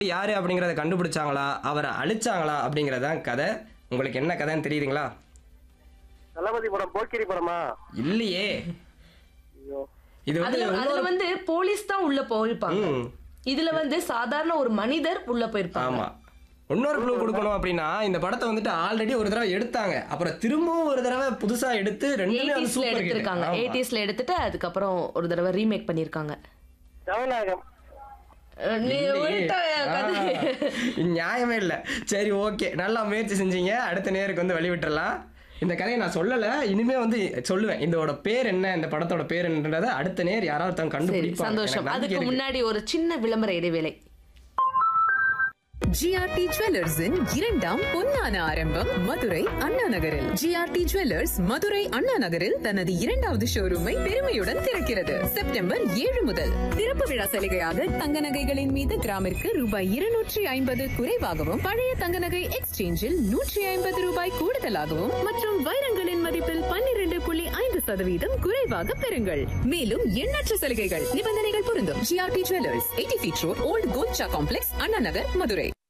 யாரு அப்படிங்கறத கண்டுபிடிச்சாங்களா அவரை அழிச்சாங்களா அப்படிங்கறதான் கதை உங்களுக்கு என்ன கதைன்னு தெரியுதுங்களா தளபதி படம் போக்கிரி படமா இல்லையே ஐயோ இது வந்து அதுல அதுல வந்து போலீஸ் தான் உள்ள போயிருப்பாங்க ம். இதுல வந்து சாதாரண ஒரு மனிதர் உள்ள போயிருப்பாங்க ஆமா இன்னொரு க்ளூ கொடுக்கணும் அப்படின்னா இந்த படத்தை வந்துட்டு ஆல்ரெடி ஒரு தடவை எடுத்தாங்க அப்புறம் திரும்பவும் ஒரு தடவை புதுசா எடுத்து ரெண்டுமே வந்து எயிட்டிஸ்ல சூப்பர் எடுத்திருக்காங்க எயிட்டிஸ்ல எடுத்துட்டு அதுக்கப்புறம் ஒரு தடவை ரீமேக் பண்ணிருக்காங்க ஜனநாயகம் அஹ் நீ உள்டா கதை. நியாயமே இல்ல சரி ஓகே நல்லா முயற்சி செஞ்சீங்க அடுத்த நேருக்கு வந்து வழி விட்டுறலாம் இந்த கதையை நான் சொல்லல இனிமே வந்து சொல்லுவேன் இதோட பேர் என்ன இந்த படத்தோட பேர் என்னன்றதை அடுத்த நேர் யாராவது தான் சரி கண்டுபிடிப்பாங்க சந்தோஷம் எனக்கு நம்பிக்கை அதுக்கு இருக்கு. முன்னாடி ஒரு சின்ன விளம்பர இடைவேளை ஜிஆர்டி ஜுவல்லர்ஸின் இரண்டாம் பொன்னான ஆரம்பம் மதுரை அண்ணா நகரில் ஜிஆர்டி ஜுவல்லர்ஸ் மதுரை அண்ணா நகரில் தனது இரண்டாவது ஷோரூமை பெருமையுடன் திறக்கிறது செப்டம்பர் ஏழு முதல் திறப்பு விழா சலுகையாக தங்க நகைகளின் மீது கிராமிற்கு ரூபாய் இருநூற்றி ஐம்பது குறைவாகவும் பழைய தங்க நகை எக்ஸ்சேஞ்சில் நூற்றி ஐம்பது ரூபாய் கூடுதலாகவும் மற்றும் வைரங்களின் மதிப்பில் பன்னிரண்டு புள்ளி ஐந்து சதவீதம் குறைவாக பெறுங்கள் மேலும் எண்ணற்ற சலுகைகள் நிபந்தனைகள் பொருந்தும் GRT jewellers eighty feet road old Kolcha complex Anna Nagar Madurai